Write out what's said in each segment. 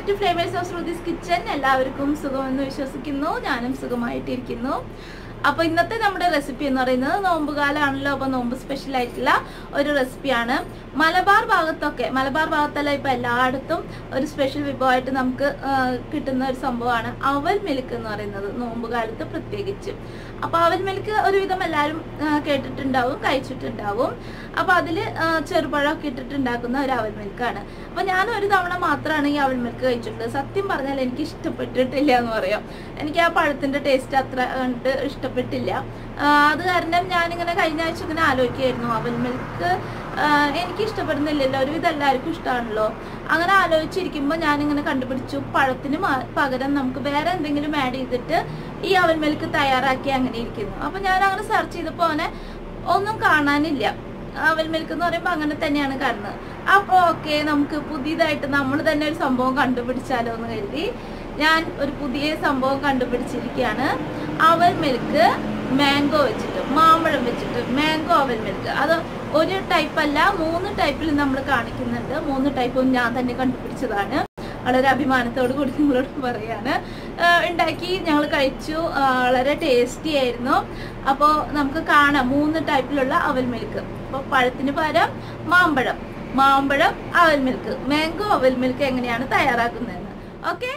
back to flavours of Shruthi's kitchen എല്ലാവർക്കും സുഖമെന്ന് വിശ്വസിക്കുന്നു ഞാനും സുഖമായിട്ടിരിക്കുന്നു അപ്പോൾ ഇന്നത്തെ നമ്മുടെ റെസിപ്പി എന്ന് പറയുന്നത് നോമ്പുകാലാണല്ലോ അപ്പോൾ നോമ്പ് സ്പെഷ്യൽ ആയിട്ടുള്ള ഒരു റെസിപ്പിയാണ് മലബാർ ഭാഗത്തൊക്കെ മലബാർ ഭാഗത്തല്ല ഇപ്പൊ എല്ലായിടത്തും ഒരു സ്പെഷ്യൽ വിഭവമായിട്ട് നമുക്ക് ആ, കിട്ടുന്ന ഒരു സംഭവമാണ് അവൽ മിൽക്ക് എന്ന് പറയുന്നത് നോമ്പുകാലത്ത് പ്രത്യേകിച്ച് അപ്പോൾ അവൽ മിൽക്ക് ഒരുവിധം എല്ലാവരും ആ, കേട്ടിട്ടുണ്ടാവും കഴിച്ചിട്ടുണ്ടാവും അപ്പോൾ അതിൽ ചെറുപഴമൊക്കെ ഇട്ടിട്ടുണ്ടാക്കുന്ന ഒരു അവൽ മിൽക്കാണ് അപ്പോൾ ഞാൻ ഒരു തവണ മാത്രമാണ് ഈ അവൽ മിൽക്ക് കഴിച്ചിട്ടുള്ളത് സത്യം പറഞ്ഞാൽ എനിക്ക് ഇഷ്ടപ്പെട്ടിട്ടില്ല എന്ന് പറയാം എനിക്ക് ആ പഴത്തിന്റെ ടേസ്റ്റ് അത്ര കണ്ട് ഇഷ്ടപ്പെട്ടില്ല ആ, അത് കാരണം ഞാനിങ്ങനെ കഴിഞ്ഞ ആഴ്ച ഇങ്ങനെ ആലോചിക്കുകയായിരുന്നു അവൽ മിൽക്ക് എനിക്ക് ഇഷ്ടപ്പെടുന്നില്ലല്ലോ ഒരുവിധം എല്ലാവർക്കും ഇഷ്ടമാണല്ലോ അങ്ങനെ ആലോചിച്ചിരിക്കുമ്പോൾ ഞാനിങ്ങനെ കണ്ടുപിടിച്ചു പഴത്തിന് മ- പകരം നമുക്ക് വേറെ എന്തെങ്കിലും ആഡ് ചെയ്തിട്ട് ഈ അവൽ മിൽക്ക് തയ്യാറാക്കി അങ്ങനെ ഇരിക്കുന്നു അപ്പം ഞാൻ അങ്ങനെ സെർച്ച് ചെയ്തപ്പോൾ അങ്ങനെ ഒന്നും കാണാനില്ല അവൽ മിൽക്ക് എന്ന് പറയുമ്പോൾ അങ്ങനെ തന്നെയാണ് കാണുന്നത് അപ്പോൾ ഓക്കെ നമുക്ക് പുതിയതായിട്ട് നമ്മൾ തന്നെ ഒരു സംഭവം കണ്ടുപിടിച്ചാലോ എന്ന് കരുതി ഞാൻ ഒരു പുതിയ സംഭവം കണ്ടുപിടിച്ചിരിക്കുകയാണ് അവൽ മിൽക്ക് മാംഗോ വെച്ചിട്ട് മാമ്പഴം വെച്ചിട്ട് മാംഗോ അവൽ മിൽക്ക് അത് ഒരു ടൈപ്പ് അല്ല മൂന്ന് ടൈപ്പിൽ നമ്മൾ കാണിക്കുന്നുണ്ട് മൂന്ന് ടൈപ്പും ഞാൻ തന്നെ കണ്ടുപിടിച്ചതാണ് വളരെ അഭിമാനത്തോട് കൂടി നിങ്ങളോട് പറയാണ് ആ, ഉണ്ടാക്കി ഞങ്ങൾ കഴിച്ചു ആ, വളരെ ടേസ്റ്റി ആയിരുന്നു അപ്പോൾ നമുക്ക് കാണാം മൂന്ന് ടൈപ്പിലുള്ള അവൽ മിൽക്ക് അപ്പോൾ പഴത്തിന് പകരം മാമ്പഴം മാമ്പഴം അവൽ മിൽക്ക് മാംഗോ അവൽ മിൽക്ക് എങ്ങനെയാണ് തയ്യാറാക്കുന്നതെന്ന് ഓക്കെ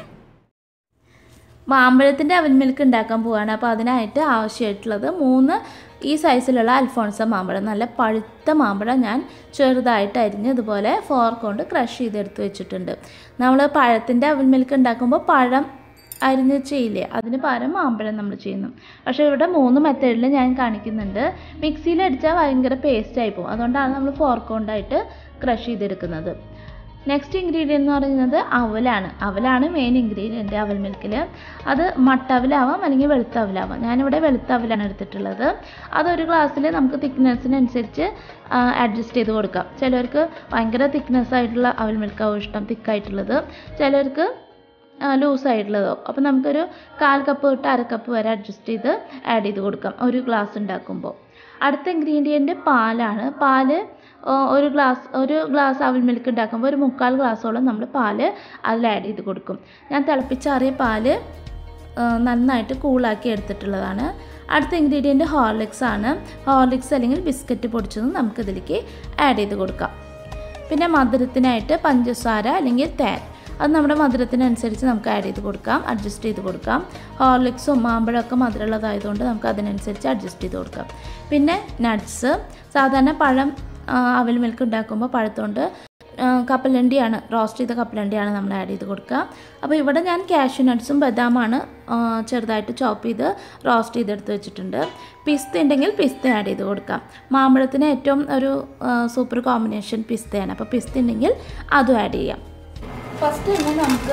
മാമ്പഴത്തിൻ്റെ അവൽ മിൽക്ക് ഉണ്ടാക്കാൻ പോവുകയാണ് അപ്പോൾ അതിനായിട്ട് ആവശ്യമായിട്ടുള്ളത് മൂന്ന് ഈ സൈസിലുള്ള അൽഫോൺസ മാമ്പഴം നല്ല പഴുത്ത മാമ്പഴം ഞാൻ ചെറുതായിട്ട് അരിഞ്ഞ് ഇതുപോലെ ഫോർക്ക് കൊണ്ട് ക്രഷ് ചെയ്തെടുത്ത് വെച്ചിട്ടുണ്ട് നമ്മൾ പഴത്തിൻ്റെ അവൽ മിൽക്ക് ഉണ്ടാക്കുമ്പോൾ പഴം അരിഞ്ഞ് ചെയ്യില്ലേ അതിന് പകരം മാമ്പഴം നമ്മൾ ചെയ്യുന്നു പക്ഷേ ഇവിടെ മൂന്ന് മെത്തേഡിൽ ഞാൻ കാണിക്കുന്നുണ്ട് മിക്സിയിൽ അടിച്ചാൽ ഭയങ്കര പേസ്റ്റ് ആയി പോകും അതുകൊണ്ടാണ് നമ്മൾ ഫോർക്ക് കൊണ്ടായിട്ട് ക്രഷ് ചെയ്തെടുക്കുന്നത് നെക്സ്റ്റ് ഇൻഗ്രീഡിയൻ്റ് എന്ന് പറയുന്നത് അവലാണ് അവലാണ് മെയിൻ ഇൻഗ്രീഡിയൻറ്റ് അവൽ മിൽക്കിൽ അത് മട്ട അവലാവാം അല്ലെങ്കിൽ വെളുത്ത അവലാവാം ഞാനിവിടെ വെളുത്ത അവലാണ് എടുത്തിട്ടുള്ളത് അതൊരു ഗ്ലാസ്സിൽ നമുക്ക് തിക്നെസ്സിനനുസരിച്ച് അഡ്ജസ്റ്റ് ചെയ്ത് കൊടുക്കാം ചിലർക്ക് ഭയങ്കര തിക്നെസ് ആയിട്ടുള്ള അവൽ മിൽക്കാവും ഇഷ്ടം തിക്കായിട്ടുള്ളത് ചിലർക്ക് ലൂസ് ആയിട്ടുള്ളതോ അപ്പോൾ നമുക്കൊരു കാൽ കപ്പ് തൊട്ട് അര കപ്പ് വരെ അഡ്ജസ്റ്റ് ചെയ്ത് ആഡ് ചെയ്ത് കൊടുക്കാം ഒരു ഗ്ലാസ് ഉണ്ടാക്കുമ്പോൾ അടുത്ത ഇൻഗ്രീഡിയൻറ്റ് പാലാണ് പാല് ആ, ഒരു ഗ്ലാസ് ഒരു ഗ്ലാസ് അവൽ മിൽക്ക് ഉണ്ടാക്കുമ്പോൾ ഒരു മുക്കാൽ ഗ്ലാസ്സോളം നമ്മൾ പാല് അതിൽ ആഡ് ചെയ്ത് കൊടുക്കും ഞാൻ തിളപ്പിച്ചാറിയ പാല് ആ, നന്നായിട്ട് കൂളാക്കി എടുത്തിട്ടുള്ളതാണ് അടുത്ത ഇൻഗ്രീഡിയൻറ്റ് ഹോർലിക്സ് ആണ് ഹോർലിക്സ് അല്ലെങ്കിൽ ബിസ്ക്കറ്റ് പൊടിച്ചതും നമുക്കിതിലേക്ക് ആഡ് ചെയ്ത് കൊടുക്കാം പിന്നെ മധുരത്തിനായിട്ട് പഞ്ചസാര അല്ലെങ്കിൽ തേൻ അത് നമ്മുടെ മധുരത്തിനനുസരിച്ച് നമുക്ക് ആഡ് ചെയ്ത് കൊടുക്കാം അഡ്ജസ്റ്റ് ചെയ്ത് കൊടുക്കാം ഹോർലിക്സും മാമ്പഴമൊക്കെ മധുരമുള്ളതായതുകൊണ്ട് നമുക്ക് അതിനനുസരിച്ച് അഡ്ജസ്റ്റ് ചെയ്ത് കൊടുക്കാം പിന്നെ നട്ട്സ് സാധാരണ പഴം ആ, അവൽ മിൽക്ക് ഉണ്ടാക്കുമ്പോൾ പഴത്തോണ്ട് ആ, കപ്പലണ്ടിയാണ് റോസ്റ്റ് ചെയ്ത കപ്പലണ്ടിയാണ് നമ്മൾ ആഡ് ചെയ്ത് കൊടുക്കുക അപ്പോൾ ഇവിടെ ഞാൻ കാഷ്യൂ നട്ട്സും ബദാമാണ് ആ, ചെറുതായിട്ട് ചോപ്പ് ചെയ്ത് റോസ്റ്റ് ചെയ്തെടുത്ത് വെച്ചിട്ടുണ്ട് പിസ്ത ഉണ്ടെങ്കിൽ പിസ്ത ആഡ് ചെയ്ത് കൊടുക്കാം മാമ്പഴത്തിന് ഏറ്റവും ഒരു സൂപ്പർ കോമ്പിനേഷൻ പിസ്തയാണ് അപ്പോൾ പിസ്ത ഉണ്ടെങ്കിൽ അതും ആഡ് ചെയ്യാം ഫസ്റ്റ് തന്നെ നമുക്ക്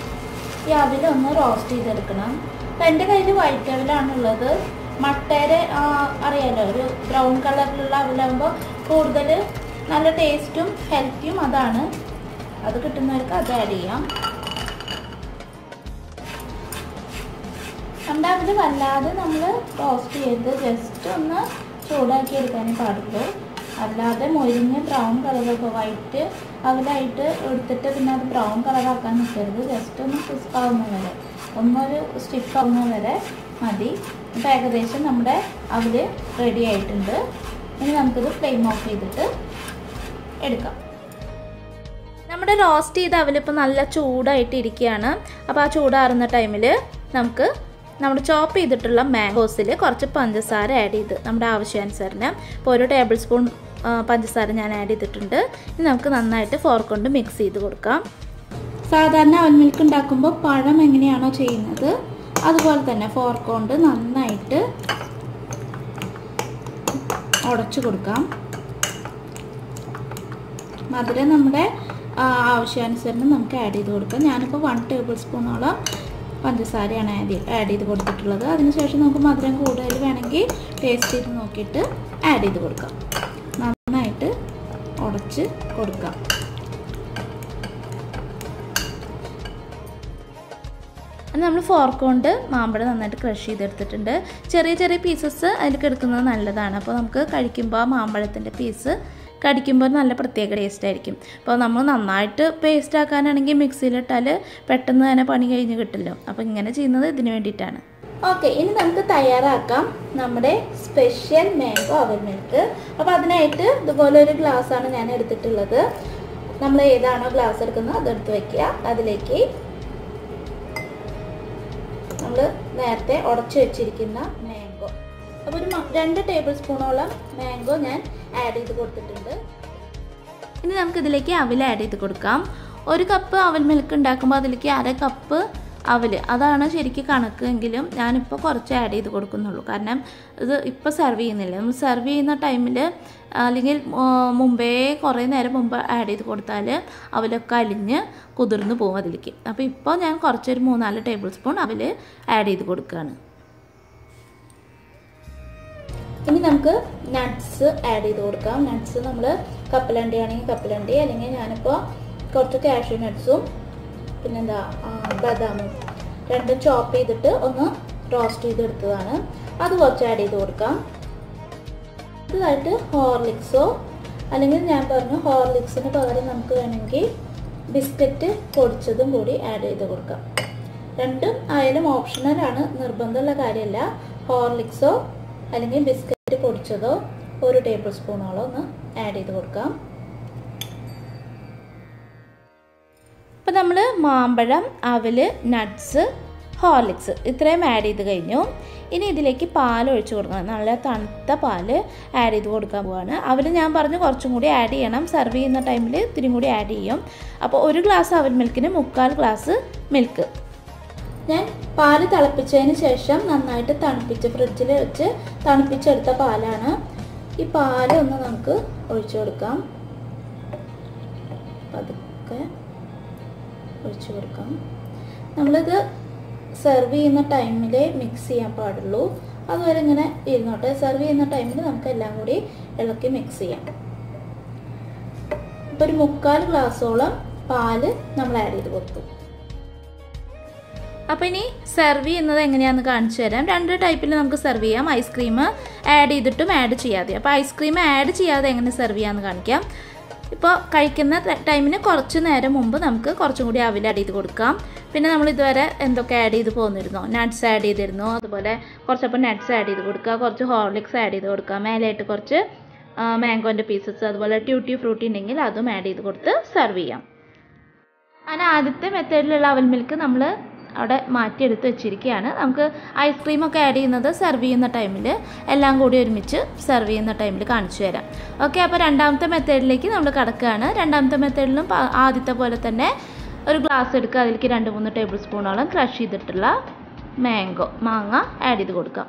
ഈ അവിൽ ഒന്ന് റോസ്റ്റ് ചെയ്തെടുക്കണം അപ്പം എൻ്റെ കയ്യിൽ വൈറ്റ് അവിലാണുള്ളത് മട്ടയുടെ ആ, അറിയാലോ ഒരു ബ്രൗൺ കളറിലുള്ള അവിലാകുമ്പോൾ കൂടുതൽ നല്ല ടേസ്റ്റും ഹെൽത്തിയും അതാണ് അത് കിട്ടുന്നവർക്ക് അത് ആഡ് ചെയ്യാം നമ്മുടെ അവിൽ വല്ലാതെ നമ്മൾ റോസ്റ്റ് ചെയ്ത് ജസ്റ്റ് ഒന്ന് ചൂടാക്കി എടുക്കാനേ പാടുള്ളൂ അല്ലാതെ മൊരിഞ്ഞ് ബ്രൗൺ കളറൊക്കെ വൈറ്റ് അവലായിട്ട് എടുത്തിട്ട് പിന്നെ അത് ബ്രൗൺ കളറാക്കാൻ നിൽക്കരുത് ജസ്റ്റ് ഒന്ന് ക്രിസ്പ് ആവുന്ന വരെ ഒന്നൊരു സ്റ്റിഫ് ആവുന്ന വരെ മതി ഇപ്പം ഏകദേശം നമ്മുടെ അവല് റെഡി ആയിട്ടുണ്ട് ഇനി നമുക്കിത് ഫ്ലെയിം ഓഫ് ചെയ്തിട്ട് എടുക്കാം നമ്മുടെ റോസ്റ്റ് ചെയ്ത അവലിപ്പോൾ നല്ല ചൂടായിട്ട് ഇരിക്കുകയാണ് അപ്പോൾ ആ ചൂടാറുന്ന ടൈമിൽ നമുക്ക് നമ്മുടെ ചോപ്പ് ചെയ്തിട്ടുള്ള മാംഗോസിൽ കുറച്ച് പഞ്ചസാര ആഡ് ചെയ്ത് നമ്മുടെ ആവശ്യാനുസരണം ഇപ്പോൾ ഒരു ടേബിൾ സ്പൂൺ ആ, പഞ്ചസാര ഞാൻ ആഡ് ചെയ്തിട്ടുണ്ട് ഇനി നമുക്ക് നന്നായിട്ട് ഫോർക്ക് കൊണ്ട് മിക്സ് ചെയ്ത് കൊടുക്കാം സാധാരണ അവൽ മിൽക്ക് ഉണ്ടാക്കുമ്പോൾ പഴം എങ്ങനെയാണോ ചെയ്യുന്നത് അതുപോലെ തന്നെ ഫോർക്ക് കൊണ്ട് നന്നായിട്ട് ഉടച്ചു കൊടുക്കാം മധുരം നമ്മുടെ ആ, ആവശ്യാനുസരണം നമുക്ക് ആഡ് ചെയ്ത് കൊടുക്കാം ഞാനിപ്പോൾ വൺ ടേബിൾ സ്പൂണോളം പഞ്ചസാരയാണ് ആഡ് ആഡ് ചെയ്ത് കൊടുത്തിട്ടുള്ളത് അതിനുശേഷം നമുക്ക് മധുരം കൂടുതൽ വേണമെങ്കിൽ ടേസ്റ്റ് ചെയ്ത് നോക്കിയിട്ട് ആഡ് ചെയ്ത് കൊടുക്കാം നന്നായിട്ട് ഉടച്ച് കൊടുക്കാം അത് നമ്മൾ ഫോർക്ക് കൊണ്ട് മാമ്പഴം നന്നായിട്ട് ക്രഷ് ചെയ്തെടുത്തിട്ടുണ്ട് ചെറിയ ചെറിയ പീസസ് അതിൽ കിടക്കുന്നത് നല്ലതാണ് അപ്പോൾ നമുക്ക് കഴിക്കുമ്പോൾ ആ മാമ്പഴത്തിൻ്റെ പീസ് കടിക്കുമ്പോൾ നല്ല പ്രത്യേക ടേസ്റ്റ് ആയിരിക്കും അപ്പോൾ നമ്മൾ നന്നായിട്ട് പേസ്റ്റ് ആക്കാനാണെങ്കിൽ മിക്സിയിലിട്ടാൽ പെട്ടെന്ന് തന്നെ പണി കഴിഞ്ഞ് കിട്ടില്ലോ അപ്പോൾ ഇങ്ങനെ ചെയ്യുന്നത് ഇതിന് വേണ്ടിയിട്ടാണ് ഓക്കെ ഇനി നമുക്ക് തയ്യാറാക്കാം നമ്മുടെ സ്പെഷ്യൽ മാംഗോ അവൽ മിൽക്ക് അപ്പോൾ അതിനായിട്ട് ഇതുപോലെ ഒരു ഗ്ലാസ്സാണ് ഞാൻ എടുത്തിട്ടുള്ളത് നമ്മൾ ഏതാണോ ഗ്ലാസ് എടുക്കുന്നത് അതെടുത്ത് വെക്കുക അതിലേക്ക് നമ്മൾ നേരത്തെ ഉടച്ചു വെച്ചിരിക്കുന്ന മാംഗോ അപ്പോൾ ഒരു രണ്ട് ടേബിൾ സ്പൂണോളം മാംഗോ ഞാൻ ആഡ് ചെയ്ത് കൊടുത്തിട്ടുണ്ട് ഇനി നമുക്ക് ഇതിലേക്ക് അവൽ ആഡ് ചെയ്ത് കൊടുക്കാം ഒരു കപ്പ് അവൽ മിൽക്ക് ഉണ്ടാക്കുമ്പോൾ അതിലേക്ക് അര കപ്പ് അവൽ അതാണ് ശരിക്കും കണക്ക് എങ്കിലും ഞാനിപ്പോൾ കുറച്ച് ആഡ് ചെയ്ത് കൊടുക്കുന്നുള്ളൂ കാരണം ഇത് ഇപ്പോൾ സെർവ് ചെയ്യുന്നില്ല നമ്മൾ സെർവ് ചെയ്യുന്ന ടൈമിൽ അല്ലെങ്കിൽ മുമ്പേ കുറേ നേരം മുമ്പ് ആഡ് ചെയ്ത് കൊടുത്താൽ അവലൊക്കെ അലിഞ്ഞ് കുതിർന്ന് പോകും അതിലേക്ക് അപ്പോൾ ഇപ്പോൾ ഞാൻ കുറച്ചൊരു മൂന്നാല് ടേബിൾ സ്പൂൺ അവൽ ആഡ് ചെയ്ത് കൊടുക്കുകയാണ് ഇനി നമുക്ക് നട്ട്സ് ആഡ് ചെയ്ത് കൊടുക്കാം നട്ട്സ് നമ്മൾ കപ്പലണ്ടി ആണെങ്കിൽ കപ്പലണ്ടി അല്ലെങ്കിൽ ഞാനിപ്പോൾ കുറച്ച് കാഷ്യൂ നട്ട്സും പിന്നെന്താ ബദാമും രണ്ടും ചോപ്പ് ചെയ്തിട്ട് ഒന്ന് റോസ്റ്റ് ചെയ്തെടുത്തതാണ് അത് കുറച്ച് ആഡ് ചെയ്ത് കൊടുക്കാം അടുത്തതായിട്ട് ഹോർലിക്സോ അല്ലെങ്കിൽ ഞാൻ പറഞ്ഞു ഹോർലിക്സിന് പകരം നമുക്ക് വേണമെങ്കിൽ ബിസ്ക്കറ്റ് പൊടിച്ചതും കൂടി ആഡ് ചെയ്ത് കൊടുക്കാം രണ്ടും ആയാലും ഓപ്ഷണലാണ് നിർബന്ധമുള്ള കാര്യമല്ല ഹോർലിക്സോ അല്ലെങ്കിൽ ബിസ്ക്കറ്റ് പൊടിച്ചതോ ഒരു ടേബിൾ സ്പൂണോളം ഒന്ന് ആഡ് ചെയ്ത് കൊടുക്കാം അപ്പോൾ നമ്മൾ മാമ്പഴം അവൽ നട്ട്സ് ഹോർലിക്സ് ഇത്രയും ആഡ് ചെയ്ത് കഴിഞ്ഞു ഇനി ഇതിലേക്ക് പാൽ ഒഴിച്ച് കൊടുക്കണം നല്ല തണുത്ത പാൽ ആഡ് ചെയ്ത് കൊടുക്കാൻ പോവാണ് അവൽ ഞാൻ പറഞ്ഞു കുറച്ചും കൂടി ആഡ് ചെയ്യണം സെർവ് ചെയ്യുന്ന ടൈമിൽ ഇത്തിരി കൂടി ആഡ് ചെയ്യും അപ്പോൾ ഒരു ഗ്ലാസ് അവൽ മിൽക്കിന് മുക്കാൽ ഗ്ലാസ് മിൽക്ക് ഞാൻ പാല് തിളപ്പിച്ചതിന് ശേഷം നന്നായിട്ട് തണുപ്പിച്ച് ഫ്രിഡ്ജിൽ വെച്ച് തണുപ്പിച്ചെടുത്ത പാലാണ് ഈ പാല് ഒന്ന് നമുക്ക് ഒഴിച്ചു കൊടുക്കാം പതുക്കെ ഒഴിച്ചു കൊടുക്കാം നമ്മളിത് സെർവ് ചെയ്യുന്ന ടൈമിൽ മിക്സ് ചെയ്യാൻ പാടുള്ളൂ അതുവരെ ഇങ്ങനെ ഇരുന്നോട്ടെ സെർവ് ചെയ്യുന്ന ടൈമിൽ നമുക്ക് എല്ലാം കൂടി ഇളക്കി മിക്സ് ചെയ്യാം ഇപ്പോൾ ഒരു മുക്കാൽ ഗ്ലാസോളം പാല് നമ്മൾ ആഡ് ചെയ്ത് കൊടുത്തു അപ്പോൾ ഇനി സെർവ് ചെയ്യുന്നത് എങ്ങനെയാണെന്ന് കാണിച്ചു തരാം രണ്ട് ടൈപ്പിൽ നമുക്ക് സെർവ് ചെയ്യാം ഐസ്ക്രീം ആഡ് ചെയ്തിട്ടും ആഡ് ചെയ്യാതെ അപ്പോൾ ഐസ്ക്രീം ആഡ് ചെയ്യാതെ എങ്ങനെ സെർവ് ചെയ്യാമെന്ന് കാണിക്കാം ഇപ്പോൾ കഴിക്കുന്ന ടൈമിന് കുറച്ച് നേരം മുമ്പ് നമുക്ക് കുറച്ചും കൂടി അവിൽ ആഡ് ചെയ്ത് കൊടുക്കാം പിന്നെ നമ്മൾ ഇതുവരെ എന്തൊക്കെ ആഡ് ചെയ്ത് പോന്നിരുന്നോ നട്ട്സ് ആഡ് ചെയ്തിരുന്നോ അതുപോലെ കുറച്ചപ്പോൾ നട്ട്സ് ആഡ് ചെയ്ത് കൊടുക്കുക കുറച്ച് ഹോർലിക്സ് ആഡ് ചെയ്ത് കൊടുക്കുക മേലായിട്ട് കുറച്ച് മാംഗോൻ്റെ പീസസ് അതുപോലെ ട്യൂട്ടി ഫ്രൂട്ടി ഉണ്ടെങ്കിൽ അതും ആഡ് ചെയ്ത് കൊടുത്ത് സെർവ് ചെയ്യാം അങ്ങനെ ആദ്യത്തെ മെത്തേഡിലുള്ള അവൽ മിൽക്ക് നമ്മൾ അവിടെ മാറ്റിയെടുത്ത് വെച്ചിരിക്കുകയാണ് നമുക്ക് ഐസ്ക്രീമൊക്കെ ആഡ് ചെയ്യുന്നത് സെർവ് ചെയ്യുന്ന ടൈമിൽ എല്ലാം കൂടി ഒരുമിച്ച് സെർവ് ചെയ്യുന്ന ടൈമിൽ കാണിച്ചു തരാം ഓക്കെ അപ്പോൾ രണ്ടാമത്തെ മെത്തേഡിലേക്ക് നമ്മൾ കിടക്കുകയാണ് രണ്ടാമത്തെ മെത്തേഡിലും ആദ്യത്തെ പോലെ തന്നെ ഒരു ഗ്ലാസ് എടുക്കുക അതിലേക്ക് രണ്ട് മൂന്ന് ടേബിൾ സ്പൂണോളം ക്രഷ് ചെയ്തിട്ടുള്ള മാംഗോ മാങ്ങ ആഡ് ചെയ്ത് കൊടുക്കാം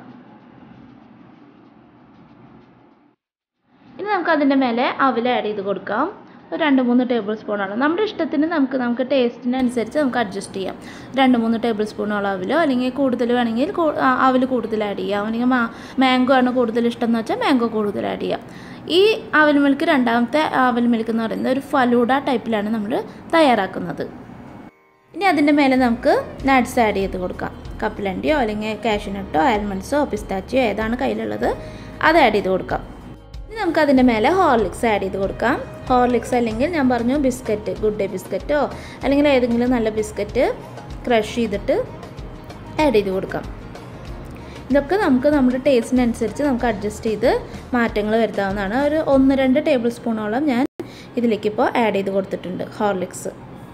ഇനി നമുക്ക് അതിൻ്റെ മേലെ അവൽ ആഡ് ചെയ്ത് കൊടുക്കാം ഒരു രണ്ട് മൂന്ന് ടേബിൾ സ്പൂണോളം നമ്മുടെ ഇഷ്ടത്തിന് നമുക്ക് നമുക്ക് ടേസ്റ്റിനനുസരിച്ച് നമുക്ക് അഡ്ജസ്റ്റ് ചെയ്യാം രണ്ട് മൂന്ന് ടേബിൾ സ്പൂണോളം അവലോ അല്ലെങ്കിൽ കൂടുതൽ വേണമെങ്കിൽ അവൽ കൂടുതൽ ആഡ് ചെയ്യാം അല്ലെങ്കിൽ മാംഗോ ആണ് കൂടുതൽ ഇഷ്ടം എന്ന് വെച്ചാൽ മാംഗോ കൂടുതൽ ആഡ് ചെയ്യാം ഈ അവൽ മിൽക്ക് രണ്ടാമത്തെ അവൽ മിൽക്ക് എന്ന് പറയുന്നത് ഒരു ഫലൂഡ ടൈപ്പിലാണ് നമ്മൾ തയ്യാറാക്കുന്നത് ഇനി അതിൻ്റെ മേലെ നമുക്ക് നട്ട്സ് ആഡ് ചെയ്ത് കൊടുക്കാം കപ്പലണ്ടിയോ അല്ലെങ്കിൽ കാഷ്യൂനട്ടോ ആൽമണ്ട്സോ പിസ്താച്ചിയോ ഏതാണ് കയ്യിലുള്ളത് അത് ആഡ് ചെയ്ത് കൊടുക്കാം ഇനി നമുക്ക് അതിൻ്റെ മേലെ ഹോർലിക്സ് ആഡ് ചെയ്ത് കൊടുക്കാം ഹോർലിക്സ് അല്ലെങ്കിൽ ഞാൻ പറഞ്ഞു ബിസ്ക്കറ്റ് ഗുഡ് ഡേ ബിസ്ക്കറ്റോ അല്ലെങ്കിൽ ഏതെങ്കിലും നല്ല ബിസ്ക്കറ്റ് ക്രഷ് ചെയ്തിട്ട് ആഡ് ചെയ്ത് കൊടുക്കാം ഇതൊക്കെ നമുക്ക് നമ്മുടെ ടേസ്റ്റിനനുസരിച്ച് നമുക്ക് അഡ്ജസ്റ്റ് ചെയ്ത് മാറ്റങ്ങൾ വരുത്താവുന്നതാണ് ഒരു ഒന്ന് രണ്ട് ടേബിൾ സ്പൂണോളം ഞാൻ ഇതിലേക്ക് ഇപ്പോൾ ആഡ് ചെയ്ത് കൊടുത്തിട്ടുണ്ട് ഹോർലിക്സ്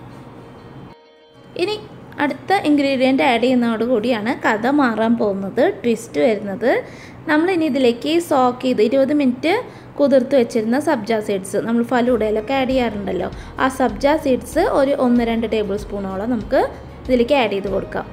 ഇനി അടുത്ത ഇൻഗ്രീഡിയൻറ്റ് ആഡ് ചെയ്യുന്നതോട് കൂടിയാണ് കഥ മാറാൻ പോകുന്നത് ട്വിസ്റ്റ് വരുന്നത് നമ്മൾ ഇനി ഇതിലേക്ക് സോക്ക് ചെയ്ത് ഇരുപത് മിനിറ്റ് കുതിർത്ത് വെച്ചിരുന്ന സബ്ജ സീഡ്സ് നമ്മൾ ഫലൂടയിലൊക്കെ ആഡ് ചെയ്യാറുണ്ടല്ലോ ആ സബ്ജ സീഡ്സ് ഒരു ഒന്ന് രണ്ട് ടേബിൾ സ്പൂണോളം നമുക്ക് ഇതിലേക്ക് ആഡ് ചെയ്ത് കൊടുക്കാം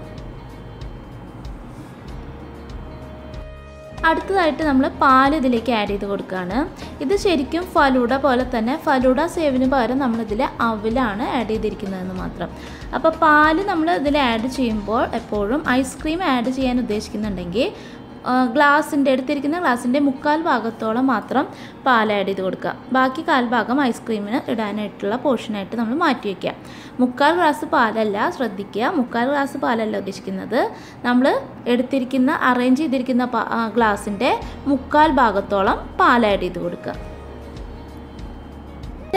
അടുത്തതായിട്ട് നമ്മൾ പാൽ ഇതിലേക്ക് ആഡ് ചെയ്ത് കൊടുക്കുകയാണ് ഇത് ശരിക്കും ഫലൂഡ പോലെ തന്നെ ഫലൂഡ സേവിന് പകരം നമ്മളിതിൽ അവിലാണ് ആഡ് ചെയ്തിരിക്കുന്നതെന്ന് മാത്രം അപ്പോൾ പാല് നമ്മൾ ഇതിൽ ആഡ് ചെയ്യുമ്പോൾ എപ്പോഴും ഐസ്ക്രീം ആഡ് ചെയ്യാൻ ഉദ്ദേശിക്കുന്നുണ്ടെങ്കിൽ ഗ്ലാസിൻ്റെ എടുത്തിരിക്കുന്ന ഗ്ലാസിൻ്റെ മുക്കാൽ ഭാഗത്തോളം മാത്രം പാൽ ആഡ് ചെയ്ത് കൊടുക്കുക ബാക്കി കാൽ ഭാഗം ഐസ്ക്രീമിന് ഇടാനായിട്ടുള്ള പോർഷനായിട്ട് നമ്മൾ മാറ്റി വയ്ക്കുക മുക്കാൽ ഗ്ലാസ് പാലല്ല ശ്രദ്ധിക്കുക മുക്കാൽ ഗ്ലാസ് പാലല്ല ഉദ്ദേശിക്കുന്നത് നമ്മൾ എടുത്തിരിക്കുന്ന അറേഞ്ച് ചെയ്തിരിക്കുന്ന ഗ്ലാസിൻ്റെ മുക്കാൽ ഭാഗത്തോളം പാൽ ആഡ് ചെയ്ത് കൊടുക്കുക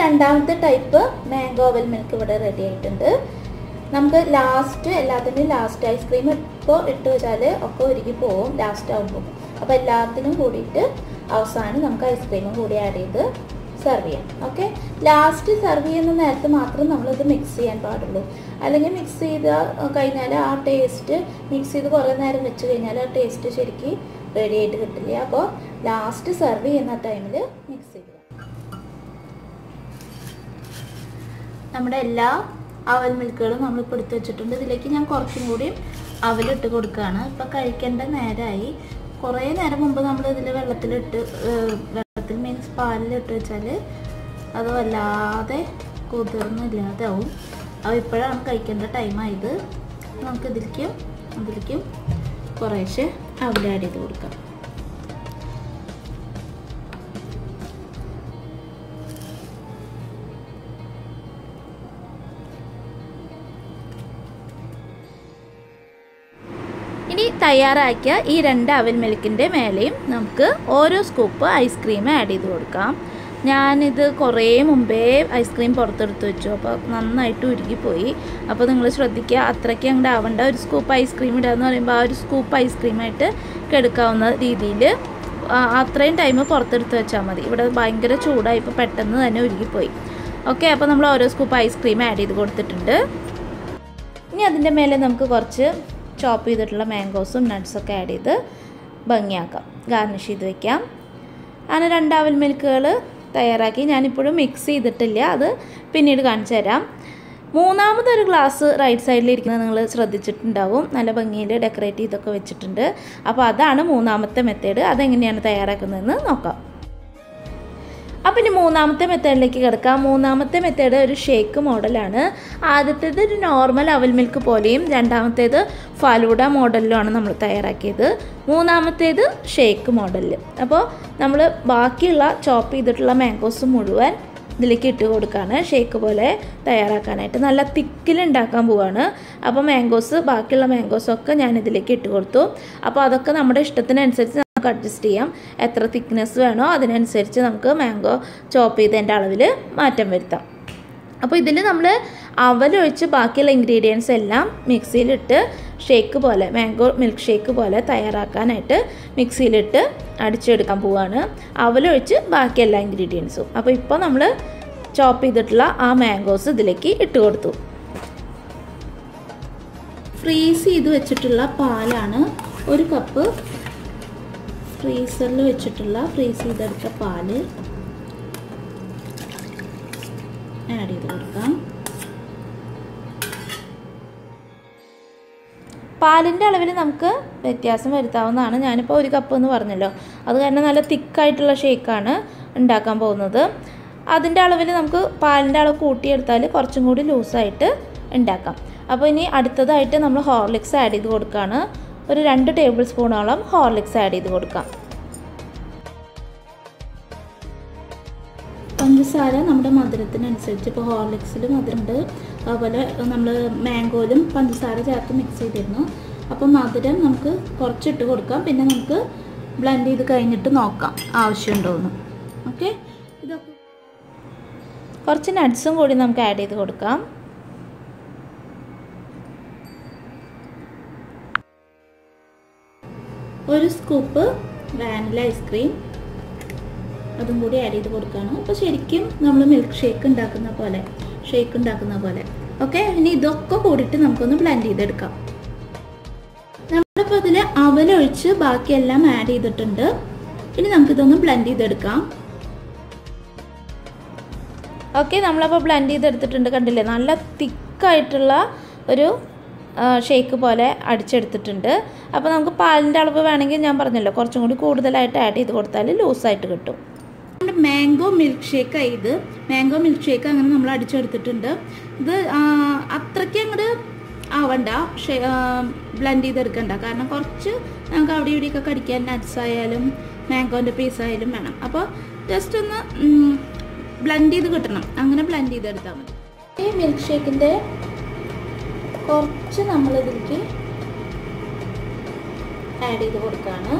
രണ്ടാമത്തെ ടൈപ്പ് മാംഗോ അവൽ മിൽക്ക് ഇവിടെ റെഡി ആയിട്ടുണ്ട് നമുക്ക് ലാസ്റ്റ് എല്ലാത്തിനും ലാസ്റ്റ് ഐസ്ക്രീം ഇപ്പോൾ ഇട്ട് വെച്ചാൽ ഒക്കെ ഒരുക്കി പോവും ലാസ്റ്റ് ആകുമ്പോൾ അപ്പോൾ എല്ലാത്തിനും കൂടിയിട്ട് അവസാനം നമുക്ക് ഐസ്ക്രീമും കൂടി ആഡ് ചെയ്ത് സെർവ് ചെയ്യാം ഓക്കെ ലാസ്റ്റ് സെർവ് ചെയ്യുന്ന നേരത്ത് മാത്രം നമ്മളിത് മിക്സ് ചെയ്യാൻ പാടുള്ളൂ അല്ലെങ്കിൽ മിക്സ് ചെയ്ത് കഴിഞ്ഞാൽ ആ ടേസ്റ്റ് മിക്സ് ചെയ്ത് കുറേ നേരം വെച്ച് കഴിഞ്ഞാൽ ആ ടേസ്റ്റ് ശരിക്കും റെഡി ആയിട്ട് കിട്ടില്ല അപ്പോൾ ലാസ്റ്റ് സെർവ് ചെയ്യുന്ന ടൈമിൽ മിക്സ് ചെയ്ത് നമ്മുടെ എല്ലാ അവൽ മിൽക്കുകളും നമ്മളിപ്പോൾ എടുത്ത് വെച്ചിട്ടുണ്ട് ഇതിലേക്ക് ഞാൻ കുറച്ചും കൂടി അവലിട്ട് കൊടുക്കുകയാണ് ഇപ്പം കഴിക്കേണ്ട നേരമായി കുറേ നേരം മുമ്പ് നമ്മൾ ഇതിൽ വെള്ളത്തിലിട്ട് വെള്ളത്തിൽ മീൻസ് പാലിലിട്ട് വെച്ചാൽ അത് വല്ലാതെ കുതിർന്നില്ലാതാവും അപ്പോൾ ഇപ്പോഴാണ് കഴിക്കേണ്ട ടൈമായത് നമുക്ക് ഇതിലേക്കും അതിലേക്കും കുറേശ്ശെ അവൽ ആഡ് ചെയ്ത് കൊടുക്കാം ഇനി തയ്യാറാക്കിയ ഈ രണ്ട് അവൽ മിൽക്കിൻ്റെ മേലെയും നമുക്ക് ഓരോ സ്കൂപ്പ് ഐസ്ക്രീം ആഡ് ചെയ്ത് കൊടുക്കാം ഞാനിത് കുറേ മുമ്പേ ഐസ്ക്രീം പുറത്തെടുത്ത് വെച്ചു അപ്പോൾ നന്നായിട്ട് ഉരുകിപ്പോയി അപ്പോൾ നിങ്ങൾ ശ്രദ്ധിക്കുക അത്രയ്ക്ക് അങ്ങോട്ട് ആവണ്ട ഒരു സ്കൂപ്പ് ഐസ്ക്രീം ഇടുക എന്ന് പറയുമ്പോൾ ആ ഒരു സ്കൂപ്പ് ഐസ്ക്രീമായിട്ട് കെടുക്കാവുന്ന രീതിയിൽ അത്രയും ടൈം പുറത്തെടുത്ത് വെച്ചാൽ മതി ഇവിടെ ഭയങ്കര ചൂടായി ഇപ്പോൾ പെട്ടെന്ന് തന്നെ ഉരുകിപ്പോയി ഓക്കെ അപ്പോൾ നമ്മൾ ഓരോ സ്കൂപ്പ് ഐസ്ക്രീം ആഡ് ചെയ്ത് കൊടുത്തിട്ടുണ്ട് ഇനി അതിൻ്റെ മേലെ നമുക്ക് കുറച്ച് ചോപ്പ് ചെയ്തിട്ടുള്ള മാംഗോസും നട്ട്സൊക്കെ ആഡ് ചെയ്ത് ഭംഗിയാക്കാം ഗാർണിഷ് ചെയ്ത് വെക്കാം അങ്ങനെ രണ്ട് അവൽ മിൽക്കുകൾ തയ്യാറാക്കി ഞാനിപ്പോഴും മിക്സ് ചെയ്തിട്ടില്ല അത് പിന്നീട് കാണിച്ചു തരാം മൂന്നാമതൊരു ഗ്ലാസ് റൈറ്റ് സൈഡിൽ ഇരിക്കുന്നത് നിങ്ങൾ ശ്രദ്ധിച്ചിട്ടുണ്ടാവും നല്ല ഭംഗിയിൽ ഡെക്കറേറ്റ് ചെയ്തൊക്കെ വെച്ചിട്ടുണ്ട് അപ്പോൾ അതാണ് മൂന്നാമത്തെ മെത്തേഡ് അതെങ്ങനെയാണ് തയ്യാറാക്കുന്നതെന്ന് നോക്കാം അപ്പം ഇനി മൂന്നാമത്തെ മെത്തേഡിലേക്ക് കിടക്കാം മൂന്നാമത്തെ മെത്തേഡ് ഒരു ഷേക്ക് മോഡലാണ് ആദ്യത്തേത് ഒരു നോർമൽ അവൽ മിൽക്ക് പോലെയും രണ്ടാമത്തേത് ഫലൂഡ മോഡലിലുമാണ് നമ്മൾ തയ്യാറാക്കിയത് മൂന്നാമത്തേത് ഷേക്ക് മോഡലിൽ അപ്പോൾ നമ്മൾ ബാക്കിയുള്ള ചോപ്പ് ചെയ്തിട്ടുള്ള മാംഗോസ് മുഴുവൻ ഇതിലേക്ക് ഇട്ട് കൊടുക്കുകയാണ് ഷേക്ക് പോലെ തയ്യാറാക്കാനായിട്ട് നല്ല തിക്കിൽ ഉണ്ടാക്കാൻ പോവാണ് അപ്പോൾ മാംഗോസ് ബാക്കിയുള്ള മാംഗോസൊക്കെ ഞാൻ ഇതിലേക്ക് ഇട്ട് കൊടുത്തു അപ്പോൾ അതൊക്കെ നമ്മുടെ ഇഷ്ടത്തിനനുസരിച്ച് നമുക്ക് അഡ്ജസ്റ്റ് ചെയ്യാം എത്ര തിക്നെസ് വേണോ അതിനനുസരിച്ച് നമുക്ക് മാംഗോ ചോപ്പ് ചെയ്തതിൻ്റെ അളവിൽ മാറ്റം വരുത്താം അപ്പോൾ ഇതിൽ നമ്മൾ അവലൊഴിച്ച് ബാക്കിയുള്ള ഇൻഗ്രീഡിയൻസ് എല്ലാം മിക്സിയിലിട്ട് ഷേക്ക് പോലെ മാംഗോ മിൽക്ക് ഷേക്ക് പോലെ തയ്യാറാക്കാനായിട്ട് മിക്സിയിലിട്ട് അടിച്ചെടുക്കാൻ പോവാണ് അവലൊഴിച്ച് ബാക്കി എല്ലാ ഇൻഗ്രീഡിയൻസും അപ്പോൾ ഇപ്പോൾ നമ്മൾ ചോപ്പ് ചെയ്തിട്ടുള്ള ആ മാംഗോസ് ഇതിലേക്ക് ഇട്ട് കൊടുത്തു ഫ്രീസ് ചെയ്ത് വെച്ചിട്ടുള്ള പാലാണ് ഒരു കപ്പ് ഫ്രീസറിൽ വെച്ചിട്ടുള്ള ഫ്രീസ് ചെയ്തെടുത്ത പാല് ആഡ് ചെയ്ത് കൊടുക്കാം പാലിൻ്റെ അളവിൽ നമുക്ക് വ്യത്യാസം വരുത്താവുന്നതാണ് ഞാനിപ്പോൾ ഒരു കപ്പ് എന്ന് പറഞ്ഞല്ലോ അത് കാരണം നല്ല തിക്കായിട്ടുള്ള ഷേക്കാണ് ഉണ്ടാക്കാൻ പോകുന്നത് അതിൻ്റെ അളവിൽ നമുക്ക് പാലിൻ്റെ അളവ് കൂട്ടിയെടുത്താൽ കുറച്ചും കൂടി ലൂസായിട്ട് ഉണ്ടാക്കാം അപ്പോൾ ഇനി അടുത്തതായിട്ട് നമ്മൾ ഹോർലിക്സ് ആഡ് ചെയ്ത് കൊടുക്കുകയാണ് ഒരു രണ്ട് ടേബിൾ സ്പൂണോളം ഹോർലിക്സ് ആഡ് ചെയ്ത് കൊടുക്കാം പഞ്ചസാര നമ്മുടെ മധുരത്തിനനുസരിച്ച് ഇപ്പോൾ ഹോർലിക്സിൽ മധുരമുണ്ട് അതുപോലെ നമ്മൾ മാംഗോയിലും പഞ്ചസാര ചേർത്ത് മിക്സ് ചെയ്തിരുന്നു അപ്പോൾ മധുരം നമുക്ക് കുറച്ചിട്ട് കൊടുക്കാം പിന്നെ നമുക്ക് ബ്ലെൻഡ് ചെയ്ത് കഴിഞ്ഞിട്ട് നോക്കാം ആവശ്യമുണ്ടോയെന്ന് ഓക്കെ ഇതൊക്കെ കുറച്ച് നട്ട്സും കൂടി നമുക്ക് ആഡ് ചെയ്ത് കൊടുക്കാം ഒരു സ്കൂപ്പ് വാനില ഐസ്ക്രീം അതും കൂടി ആഡ് ചെയ്ത് കൊടുക്കുകയാണ് അപ്പോൾ ശരിക്കും നമ്മൾ മിൽക്ക് ഷേക്ക് ഉണ്ടാക്കുന്ന പോലെ ഷേക്ക് ഉണ്ടാക്കുന്ന പോലെ ഓക്കെ ഇനി ഇതൊക്കെ കൂടിയിട്ട് നമുക്കൊന്ന് ബ്ലെൻഡ് ചെയ്തെടുക്കാം നമ്മളിപ്പോൾ ഇതിൽ അവലൊഴിച്ച് ബാക്കിയെല്ലാം ആഡ് ചെയ്തിട്ടുണ്ട് ഇനി നമുക്കിതൊന്ന് ബ്ലെൻഡ് ചെയ്തെടുക്കാം ഓക്കെ നമ്മളപ്പോൾ ബ്ലെൻഡ് ചെയ്തെടുത്തിട്ടുണ്ട് കണ്ടില്ലേ നല്ല തിക്കായിട്ടുള്ള ഒരു ഷേക്ക് പോലെ അടിച്ചെടുത്തിട്ടുണ്ട് അപ്പോൾ നമുക്ക് പാലിൻ്റെ അളവ് വേണമെങ്കിൽ ഞാൻ പറഞ്ഞല്ലോ കുറച്ചും കൂടി കൂടുതലായിട്ട് ആഡ് ചെയ്ത് കൊടുത്താൽ ലൂസായിട്ട് കിട്ടും നമ്മുടെ മാംഗോ മിൽക്ക് ഷേക്ക് ഇത് മാംഗോ മിൽക്ക് ഷേക്ക് അങ്ങനെ നമ്മൾ അടിച്ചെടുത്തിട്ടുണ്ട് ഇത് അത്രയ്ക്ക് അങ്ങോട്ട് ആവണ്ട ബ്ലെൻഡ് ചെയ്തെടുക്കണ്ട കാരണം കുറച്ച് നമുക്ക് അവിടെ ഇവിടെയൊക്കെ കടിക്കാൻ നട്ട്സ് ആയാലും മാംഗോൻ്റെ പീസ് ആയാലും വേണം അപ്പോൾ ജസ്റ്റ് ഒന്ന് ബ്ലെൻഡ് ചെയ്ത് കിട്ടണം അങ്ങനെ ബ്ലെൻഡ് ചെയ്തെടുത്താൽ മതി ഈ മിൽക്ക് ഷേക്കിൻ്റെ കുറച്ച് നമ്മളിതിലേക്ക് ആഡ് ചെയ്ത് കൊടുക്കുകയാണ്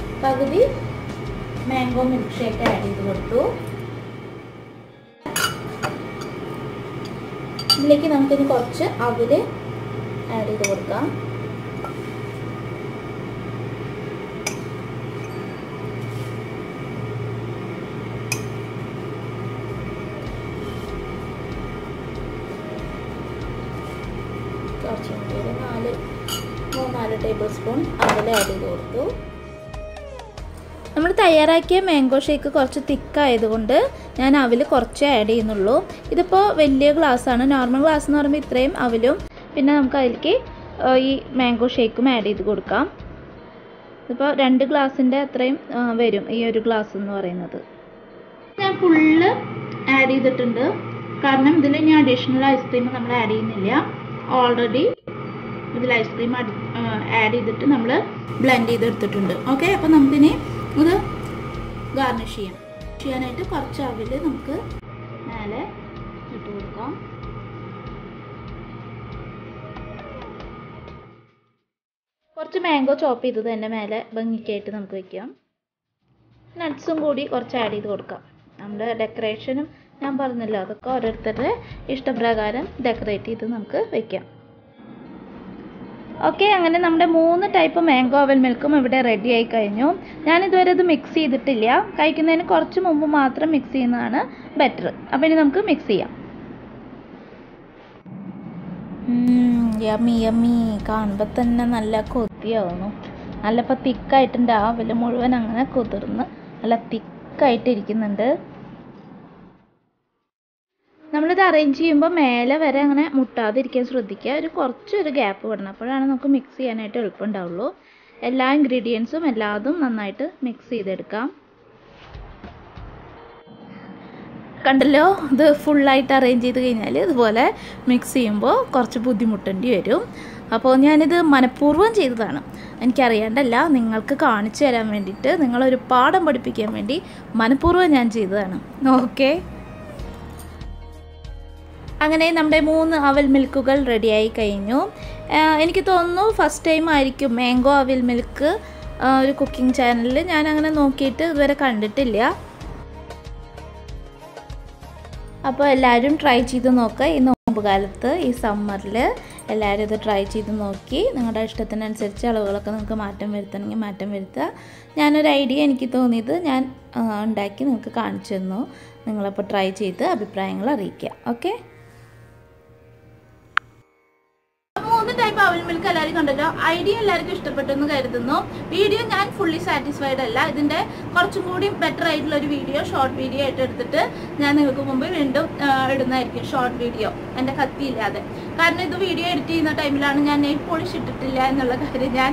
പകുതി മാംഗോ മിൽക്ക് ഷേക്ക് ആഡ് ചെയ്ത് കൊടുത്തു ഇതിലേക്ക് നമുക്കിനി കുറച്ച് അവല് ആഡ് ചെയ്ത് കൊടുക്കാം കുറച്ചും കൂടി ഒരു നാല് മൂന്നാല് ടേബിൾ സ്പൂൺ അവൽ ആഡ് ചെയ്ത് കൊടുത്തു നമ്മൾ തയ്യാറാക്കിയ മാംഗോ ഷേക്ക് കുറച്ച് തിക്കായതുകൊണ്ട് ഞാൻ അവൽ കുറച്ചേ ആഡ് ചെയ്യുന്നുള്ളൂ ഇതിപ്പോൾ വലിയ ഗ്ലാസ്സാണ് നോർമൽ ഗ്ലാസ് എന്ന് പറയുമ്പോൾ ഇത്രയും അവലും പിന്നെ നമുക്ക് അതിലേക്ക് ഈ മാംഗോ ഷേക്കും ആഡ് ചെയ്ത് കൊടുക്കാം ഇതിപ്പോൾ രണ്ട് ഗ്ലാസിൻ്റെ അത്രയും വരും ഈ ഒരു ഗ്ലാസ് എന്ന് പറയുന്നത് ഞാൻ ഫുള്ള് ആഡ് ചെയ്തിട്ടുണ്ട് കാരണം ഇതിൽ ഇനി അഡീഷണൽ ഐസ്ക്രീം നമ്മൾ ആഡ് ചെയ്യുന്നില്ല ഓൾറെഡി ഇതിൽ ഐസ്ക്രീം ആഡ് ചെയ്തിട്ട് നമ്മൾ ബ്ലെൻഡ് ചെയ്തെടുത്തിട്ടുണ്ട് ഓക്കെ അപ്പോൾ നമുക്കിനി ഇത് ഗാർണിഷ് ചെയ്യാം ചെയ്യാനായിട്ട് കുറച്ച് അവിൽ നമുക്ക് മേലെ ഇട്ട് കൊടുക്കാം കുറച്ച് മാംഗോ ചോപ്പ് ചെയ്തത് തന്നെ മേലെ ഭംഗിക്കായിട്ട് നമുക്ക് വെക്കാം നട്ട്സും കൂടി കുറച്ച് ആഡ് ചെയ്ത് കൊടുക്കാം നമ്മുടെ ഡെക്കറേഷനും ഞാൻ പറഞ്ഞല്ലോ അതൊക്കെ ഓരോരുത്തരുടെ ഇഷ്ടപ്രകാരം ഡെക്കറേറ്റ് ചെയ്ത് നമുക്ക് വെക്കാം ഓക്കെ അങ്ങനെ നമ്മുടെ മൂന്ന് ടൈപ്പ് മാംഗോ അവൽ മിൽക്കും ഇവിടെ റെഡി ആയി കഴിഞ്ഞു ഞാൻ ഇതുവരെ ഇത് മിക്സ് ചെയ്തിട്ടില്ല കഴിക്കുന്നതിന് കുറച്ച് മുമ്പ് മാത്രം മിക്സ് ചെയ്യുന്നതാണ് ബെറ്റർ അപ്പോൾ ഇനി നമുക്ക് മിക്സ് ചെയ്യാം യമ്മി യമ്മി കാണുമ്പോൾ തന്നെ നല്ല കൊതിയാവുന്നു നല്ല ഇപ്പോൾ തിക്കായിട്ടുണ്ട് ആ അവൽ മുഴുവൻ അങ്ങനെ കുതിർന്ന് നല്ല തിക്കായിട്ട് ഇരിക്കുന്നുണ്ട് നമ്മളിത് അറേഞ്ച് ചെയ്യുമ്പോൾ മേലെ വരെ അങ്ങനെ മുട്ടാതിരിക്കാൻ ശ്രദ്ധിക്കുക ഒരു കുറച്ചൊരു ഗ്യാപ്പ് വിടണം അപ്പോഴാണ് നമുക്ക് മിക്സ് ചെയ്യാനായിട്ട് എളുപ്പമുണ്ടാവുള്ളൂ എല്ലാ ഇൻഗ്രീഡിയൻസും എല്ലാതും നന്നായിട്ട് മിക്സ് ചെയ്തെടുക്കാം കണ്ടല്ലോ ഇത് ഫുള്ളായിട്ട് അറേഞ്ച് ചെയ്ത് കഴിഞ്ഞാൽ ഇതുപോലെ മിക്സ് ചെയ്യുമ്പോൾ കുറച്ച് ബുദ്ധിമുട്ടേണ്ടി വരും അപ്പോൾ ഞാനിത് മനഃപൂർവ്വം ചെയ്തതാണ് എനിക്കറിയാണ്ടല്ല നിങ്ങൾക്ക് കാണിച്ചു തരാൻ വേണ്ടിയിട്ട് നിങ്ങളൊരു പാഠം പഠിപ്പിക്കാൻ വേണ്ടി മനഃപൂർവ്വം ഞാൻ ചെയ്തതാണ് ഓക്കെ അങ്ങനെ നമ്മുടെ മൂന്ന് അവൽ മിൽക്കുകൾ റെഡിയായി കഴിഞ്ഞു എനിക്ക് തോന്നുന്നു ഫസ്റ്റ് ടൈം ആയിരിക്കും മാംഗോ അവൽ മിൽക്ക് ഒരു കുക്കിംഗ് ചാനലിൽ ഞാൻ അങ്ങനെ നോക്കിയിട്ട് ഇതുവരെ കണ്ടിട്ടില്ല അപ്പോൾ എല്ലാവരും ട്രൈ ചെയ്ത് നോക്കുക ഈ നോമ്പ് കാലത്ത് ഈ സമ്മറിൽ എല്ലാവരും ഇത് ട്രൈ ചെയ്ത് നോക്കി നിങ്ങളുടെ ഇഷ്ടത്തിനനുസരിച്ച് അളവുകളൊക്കെ നിങ്ങൾക്ക് മാറ്റം വരുത്തണമെങ്കിൽ മാറ്റം വരുത്തുക ഞാനൊരു ഐഡിയ എനിക്ക് തോന്നിയത് ഞാൻ ഉണ്ടാക്കി നിങ്ങൾക്ക് കാണിച്ചു തന്നു നിങ്ങളപ്പോൾ ട്രൈ ചെയ്ത് അഭിപ്രായങ്ങൾ അറിയിക്കുക ഓക്കെ മൂന്ന് ടൈപ്പ് അവൽ മിൽക്ക് എല്ലാവരും കണ്ടല്ലോ ഐഡിയ എല്ലാവർക്കും ഇഷ്ടപ്പെട്ടെന്ന് കരുതുന്നു വീഡിയോ ഞാൻ ഫുള്ളി സാറ്റിസ്ഫൈഡ് അല്ല ഇതിന്റെ കുറച്ചും കൂടി ബെറ്റർ ആയിട്ടുള്ള ഒരു വീഡിയോ ഷോർട്ട് വീഡിയോ ആയിട്ട് എടുത്തിട്ട് ഞാൻ നിങ്ങൾക്ക് മുമ്പ് വീണ്ടും ഇടുന്നതായിരിക്കും ഷോർട്ട് വീഡിയോ എൻ്റെ കത്തിയില്ലാതെ കാരണം ഇത് വീഡിയോ എഡിറ്റ് ചെയ്യുന്ന ടൈമിലാണ് ഞാൻ നെയിൽ പോളിഷ് ഇട്ടിട്ടില്ല എന്നുള്ള കാര്യം ഞാൻ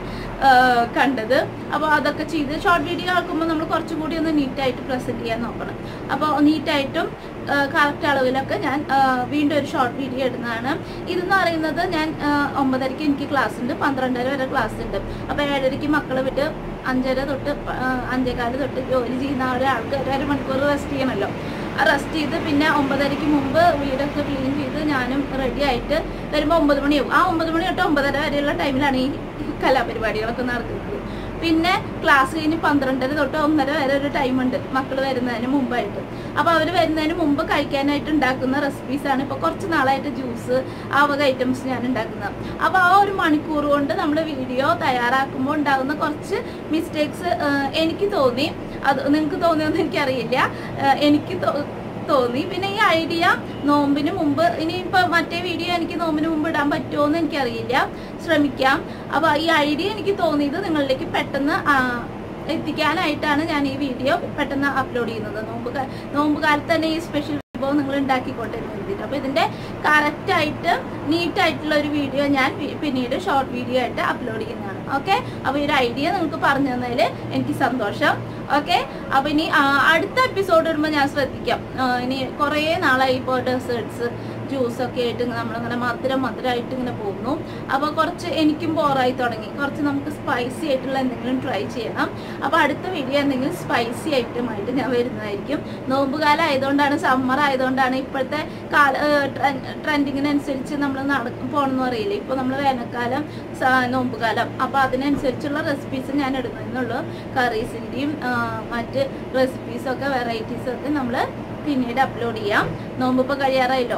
കണ്ടത് അപ്പോൾ അതൊക്കെ ചെയ്ത് ഷോർട്ട് വീഡിയോ ആക്കുമ്പോൾ നമ്മൾ കുറച്ചും കൂടി ഒന്ന് നീറ്റായിട്ട് പ്രസൻറ്റ് ചെയ്യാൻ നോക്കണം അപ്പോൾ നീറ്റായിട്ടും കറക്റ്റ് അളവിലൊക്കെ ഞാൻ വീണ്ടും ഒരു ഷോർട്ട് വീഡിയോ ഇടുന്നതാണ് ഇതെന്ന് പറയുന്നത് ഞാൻ ഒമ്പതരയ്ക്ക് എനിക്ക് ക്ലാസ് ഉണ്ട് പന്ത്രണ്ടര വരെ ക്ലാസ് ഉണ്ട് അപ്പോൾ ഏഴരയ്ക്ക് മക്കളെ വിട്ട് അഞ്ചര തൊട്ട് അഞ്ചേകാല് തൊട്ട് ജോലി ചെയ്യുന്ന ഒരാൾക്ക് ഒരു അരമണിക്കൂർ റെസ്റ്റ് ചെയ്യണമല്ലോ റെസ്റ്റ് ചെയ്ത് പിന്നെ ഒമ്പതരയ്ക്ക് മുമ്പ് വീടൊക്കെ ക്ലീൻ ചെയ്ത് ഞാനും റെഡി ആയിട്ട് വരുമ്പോൾ ഒമ്പത് മണിയാവും ആ ഒമ്പത് മണി തൊട്ട് ഒമ്പതര വരെയുള്ള ടൈമിലാണ് ഈ കലാപരിപാടികളൊക്കെ നടക്കുന്നത് പിന്നെ ക്ലാസ് കഴിഞ്ഞ് പന്ത്രണ്ടര തൊട്ട് ഒന്നര വരെ ഒരു ടൈമുണ്ട് മക്കൾ വരുന്നതിന് മുമ്പായിട്ട് അപ്പോൾ അവർ വരുന്നതിന് മുമ്പ് കഴിക്കാനായിട്ട് ഉണ്ടാക്കുന്ന റെസിപ്പീസാണ് ഇപ്പോൾ കുറച്ച് നാളായിട്ട് ജ്യൂസ് ആ വക ഐറ്റംസ് ഞാൻ ഉണ്ടാക്കുന്നത് അപ്പോൾ ആ ഒരു മണിക്കൂർ കൊണ്ട് നമ്മൾ വീഡിയോ തയ്യാറാക്കുമ്പോൾ ഉണ്ടാകുന്ന കുറച്ച് മിസ്റ്റേക്സ് എനിക്ക് തോന്നി അത് നിങ്ങൾക്ക് തോന്നിയൊന്നും എനിക്കറിയില്ല എനിക്ക് തോന്നി പിന്നെ ഈ ഐഡിയ നോമ്പിന് മുമ്പ് ഇനിയിപ്പോൾ മറ്റേ വീഡിയോ എനിക്ക് നോമ്പിന് മുമ്പ് ഇടാൻ പറ്റുമോ എന്ന് എനിക്കറിയില്ല ശ്രമിക്കാം അപ്പോൾ ഈ ഐഡിയ എനിക്ക് തോന്നിയത് നിങ്ങളിലേക്ക് പെട്ടെന്ന് എത്തിക്കാനായിട്ടാണ് ഞാൻ ഈ വീഡിയോ പെട്ടെന്ന് അപ്ലോഡ് ചെയ്യുന്നത് നോമ്പ് നോമ്പ് കാലത്ത് തന്നെ ഈ സ്പെഷ്യൽ വിഭവം നിങ്ങൾ ഉണ്ടാക്കിക്കൊണ്ടിരുന്നു വേണ്ടിയിട്ട് അപ്പോൾ ഇതിൻ്റെ കറക്റ്റായിട്ട് നീറ്റായിട്ടുള്ള ഒരു വീഡിയോ ഞാൻ പിന്നീട് ഷോർട്ട് വീഡിയോ ആയിട്ട് അപ്ലോഡ് ചെയ്യുന്നതാണ് ഓക്കെ അപ്പോൾ ഈ ഒരു ഐഡിയ നിങ്ങൾക്ക് പറഞ്ഞു തന്നതിൽ എനിക്ക് സന്തോഷം ഓക്കെ അപ്പോൾ ഇനി അടുത്ത എപ്പിസോഡ് ഇടുമ്പോൾ ഞാൻ ശ്രദ്ധിക്കാം ഇനി കുറേ നാളായി ഇപ്പോൾ ഡെസേർട്സ് ജ്യൂസൊക്കെ ആയിട്ട് നമ്മളിങ്ങനെ മധുരം മധുരമായിട്ട് ഇങ്ങനെ പോകുന്നു അപ്പോൾ കുറച്ച് എനിക്കും ബോറായി തുടങ്ങി കുറച്ച് നമുക്ക് സ്പൈസി ആയിട്ടുള്ള എന്തെങ്കിലും ട്രൈ ചെയ്യണം അപ്പോൾ അടുത്ത വീഡിയോ എന്തെങ്കിലും സ്പൈസി ഐറ്റമായിട്ട് ഞാൻ വരുന്നതായിരിക്കും നോമ്പുകാലം ആയതുകൊണ്ടാണ് സമ്മർ ആയതുകൊണ്ടാണ് ഇപ്പോഴത്തെ കാല ട്രെൻഡിങ്ങിനനുസരിച്ച് നമ്മൾ നടക്കും പോകണമെന്ന് അറിയില്ല ഇപ്പോൾ നമ്മൾ വേനൽക്കാലം നോമ്പുകാലം അപ്പോൾ അതിനനുസരിച്ചുള്ള റെസിപ്പീസ് ഞാൻ ഇടുന്നുള്ളൂ കറീസിൻ്റെയും മറ്റ് റെസിപ്പീസൊക്കെ വെറൈറ്റീസൊക്കെ നമ്മൾ പിന്നീട് അപ്ലോഡ് ചെയ്യാം നോമ്പ് ഇപ്പോൾ കഴിയാറായല്ലോ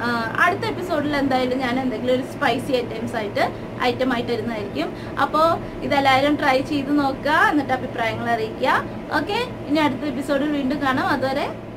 ആ, അടുത്ത എപ്പിസോഡിൽ എന്തായാലും ഞാൻ എന്തെങ്കിലും ഒരു സ്പൈസി ഐറ്റംസ് ആയിട്ട് ഐറ്റം ആയിട്ട് വരുന്നതായിരിക്കും അപ്പോൾ ഇതെല്ലാവരും ട്രൈ ചെയ്ത് നോക്കുക എന്നിട്ട് അഭിപ്രായങ്ങൾ അറിയിക്കുക ഓക്കെ ഇനി അടുത്ത എപ്പിസോഡിൽ വീണ്ടും കാണാം അതുവരെ